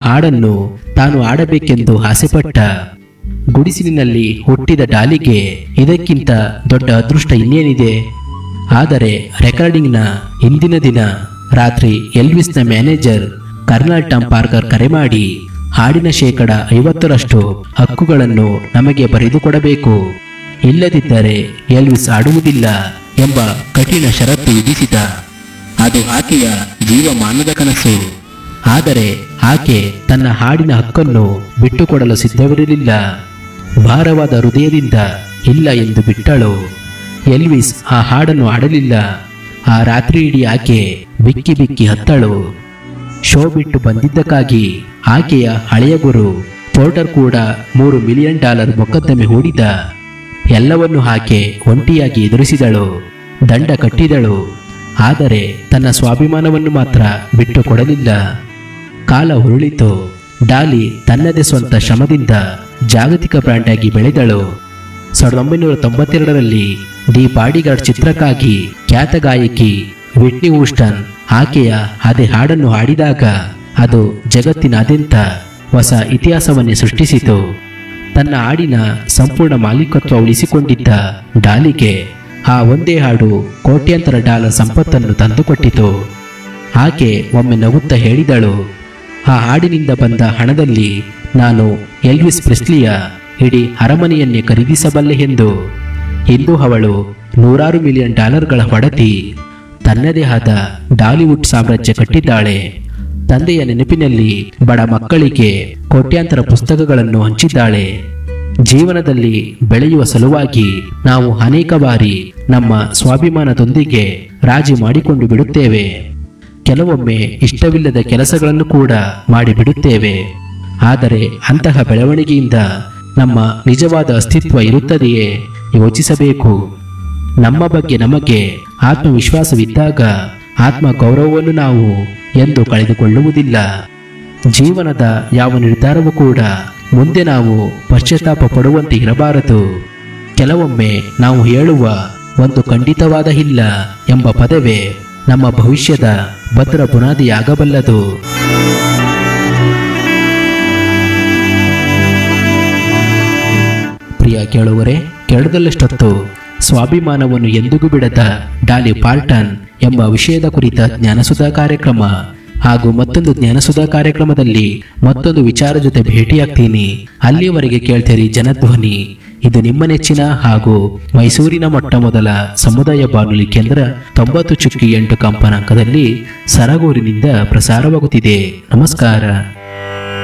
ಹಾಡನ್ನು ತಾನು ಆಡಬೇಕೆಂದು ಆಸೆಪಟ್ಟ ಗುಡಿಸಿಲಿನಲ್ಲಿ ಹುಟ್ಟಿದ ಡಾಲಿಗೆ ಇದಕ್ಕಿಂತ ದೊಡ್ಡ ಅದೃಷ್ಟ ಇನ್ನೇನಿದೆ ಆದರೆ ರೆಕಾರ್ಡಿಂಗ್ನ ಹಿಂದಿನ ದಿನ ರಾತ್ರಿ ಎಲ್ವಿಸ್ನ ಮ್ಯಾನೇಜರ್ ಕರ್ನಲ್ ಟಾಮ್ ಪಾರ್ಕರ್ ಕರೆ ಮಾಡಿ ಹಾಡಿನ ಶೇಕಡ ಐವತ್ತರಷ್ಟು ಹಕ್ಕುಗಳನ್ನು ನಮಗೆ ಬರೆದುಕೊಡಬೇಕು ಇಲ್ಲದಿದ್ದರೆ ಎಲ್ವಿಸ್ ಆಡುವುದಿಲ್ಲ ಎಂಬ ಕಠಿಣ ಷರತ್ತು ವಿಧಿಸಿದ ಅದು ಆಕೆಯ ಜೀವಮಾನದ ಕನಸು ಆದರೆ ಆಕೆ ತನ್ನ ಹಾಡಿನ ಹಕ್ಕನ್ನು ಬಿಟ್ಟುಕೊಡಲು ಸಿದ್ಧವಿರಲಿಲ್ಲ ಭಾರವಾದ ಹೃದಯದಿಂದ ಇಲ್ಲ ಎಂದು ಬಿಟ್ಟಳು ಎಲ್ವಿಸ್ ಆ ಹಾಡನ್ನು ಆಡಲಿಲ್ಲ ಆ ರಾತ್ರಿ ಇಡೀ ಆಕೆ ಬಿಕ್ಕಿ ಬಿಕ್ಕಿ ಹತ್ತಳು ಶೋ ಬಿಟ್ಟು ಬಂದಿದ್ದಕ್ಕಾಗಿ ಆಕೆಯ ಹಳೆಯ ಗುರು ಪೋರ್ಟರ್ ಕೂಡ ಮೂರು ಮಿಲಿಯನ್ ಡಾಲರ್ ಮೊಕದ್ದಮೆ ಹೂಡಿದ ಎಲ್ಲವನ್ನು ಆಕೆ ಒಂಟಿಯಾಗಿ ಎದುರಿಸಿದಳು ದಂಡ ಕಟ್ಟಿದಳು ಆದರೆ ತನ್ನ ಸ್ವಾಭಿಮಾನವನ್ನು ಮಾತ್ರ ಬಿಟ್ಟು ಕೊಡಲಿಲ್ಲ ಕಾಲ ಉರುಳಿತು ಡಾಲಿ ತನ್ನದೇ ಸ್ವಂತ ಶ್ರಮದಿಂದ ಜಾಗತಿಕ ಬ್ರ್ಯಾಂಡ್ ಆಗಿ ಬೆಳೆದಳು ಸಾವಿರದ ಒಂಬೈನೂರ ತೊಂಬತ್ತೆರಡರಲ್ಲಿ ದಿ ಬಾಡಿಗಾರ್ಡ್ ಚಿತ್ರಕ್ಕಾಗಿ ಖ್ಯಾತ ಗಾಯಕಿ ವಿಟ್ನಿ ಹೂಸ್ಟನ್ ಆಕೆಯ ಅದೇ ಹಾಡನ್ನು ಹಾಡಿದಾಗ ಅದು ಜಗತ್ತಿನಾದ್ಯಂತ ಹೊಸ ಇತಿಹಾಸವನ್ನೇ ಸೃಷ್ಟಿಸಿತು ತನ್ನ ಹಾಡಿನ ಸಂಪೂರ್ಣ ಮಾಲೀಕತ್ವ ಉಳಿಸಿಕೊಂಡಿದ್ದ ಡಾಲಿಗೆ ಆ ಒಂದೇ ಹಾಡು ಕೋಟ್ಯಾಂತರ ಡಾಲರ್ ಸಂಪತ್ತನ್ನು ತಂದುಕೊಟ್ಟಿತು ಆಕೆ ಒಮ್ಮೆ ನಗುತ್ತಾ ಹೇಳಿದಳು ಆ ಹಾಡಿನಿಂದ ಬಂದ ಹಣದಲ್ಲಿ ನಾನು ಎಲ್ವಿಸ್ ಪ್ರೆಸ್ಲಿಯ ಇಡೀ ಅರಮನೆಯನ್ನೇ ಖರೀದಿಸಬಲ್ಲೆ ಎಂದು ಇಂದು ಅವಳು ನೂರಾರು ಮಿಲಿಯನ್ ಡಾಲರ್ಗಳ ಹೊಡತಿ ತನ್ನದೇ ಆದ ಡಾಲಿವುಡ್ ಸಾಮ್ರಾಜ್ಯ ಕಟ್ಟಿದ್ದಾಳೆ ತಂದೆಯ ನೆನಪಿನಲ್ಲಿ ಬಡ ಮಕ್ಕಳಿಗೆ ಕೋಟ್ಯಾಂತರ ಪುಸ್ತಕಗಳನ್ನು ಹಂಚಿದ್ದಾಳೆ ಜೀವನದಲ್ಲಿ ಬೆಳೆಯುವ ಸಲುವಾಗಿ ನಾವು ಅನೇಕ ಬಾರಿ ನಮ್ಮ ಸ್ವಾಭಿಮಾನದೊಂದಿಗೆ ರಾಜಿ ಮಾಡಿಕೊಂಡು ಬಿಡುತ್ತೇವೆ ಕೆಲವೊಮ್ಮೆ ಇಷ್ಟವಿಲ್ಲದ ಕೆಲಸಗಳನ್ನು ಕೂಡ ಮಾಡಿಬಿಡುತ್ತೇವೆ ಆದರೆ ಅಂತಹ ಬೆಳವಣಿಗೆಯಿಂದ ನಮ್ಮ ನಿಜವಾದ ಅಸ್ತಿತ್ವ ಇರುತ್ತದೆಯೇ ಯೋಚಿಸಬೇಕು ನಮ್ಮ ಬಗ್ಗೆ ನಮಗೆ ಆತ್ಮವಿಶ್ವಾಸವಿದ್ದಾಗ ಆತ್ಮ ಗೌರವವನ್ನು ನಾವು ಎಂದು ಕಳೆದುಕೊಳ್ಳುವುದಿಲ್ಲ ಜೀವನದ ಯಾವ ನಿರ್ಧಾರವೂ ಕೂಡ ಮುಂದೆ ನಾವು ಪಶ್ಚಾತ್ತಾಪ ಪಡುವಂತೆ ಇರಬಾರದು ಕೆಲವೊಮ್ಮೆ ನಾವು ಹೇಳುವ ಒಂದು ಖಂಡಿತವಾದ ಇಲ್ಲ ಎಂಬ ಪದವೇ ನಮ್ಮ ಭವಿಷ್ಯದ ಭದ್ರ ಬುನಾದಿಯಾಗಬಲ್ಲದು ಪ್ರಿಯ ಕೇಳುವರೆ ಕೆಳದಲ್ಲಷ್ಟೊತ್ತು ಸ್ವಾಭಿಮಾನವನ್ನು ಎಂದಿಗೂ ಬಿಡದ ಡಾಲಿ ಪಾಲ್ಟನ್ ಎಂಬ ವಿಷಯದ ಕುರಿತ ಜ್ಞಾನಸುಧಾ ಕಾರ್ಯಕ್ರಮ ಹಾಗೂ ಮತ್ತೊಂದು ಜ್ಞಾನಸುಧಾ ಕಾರ್ಯಕ್ರಮದಲ್ಲಿ ಮತ್ತೊಂದು ವಿಚಾರ ಜೊತೆ ಭೇಟಿಯಾಗ್ತೀನಿ ಅಲ್ಲಿಯವರೆಗೆ ಕೇಳ್ತೀರಿ ಜನಧ್ವನಿ ಇದು ನಿಮ್ಮ ನೆಚ್ಚಿನ ಹಾಗೂ ಮೈಸೂರಿನ ಮೊಟ್ಟ ಮೊದಲ ಸಮುದಾಯ ಬಾನುಲಿ ಕೇಂದ್ರ ತೊಂಬತ್ತು ಚುಕ್ಕಿ ಎಂಟು ಕಂಪನಾಂಕದಲ್ಲಿ ಸರಗೂರಿನಿಂದ ಪ್ರಸಾರವಾಗುತ್ತಿದೆ ನಮಸ್ಕಾರ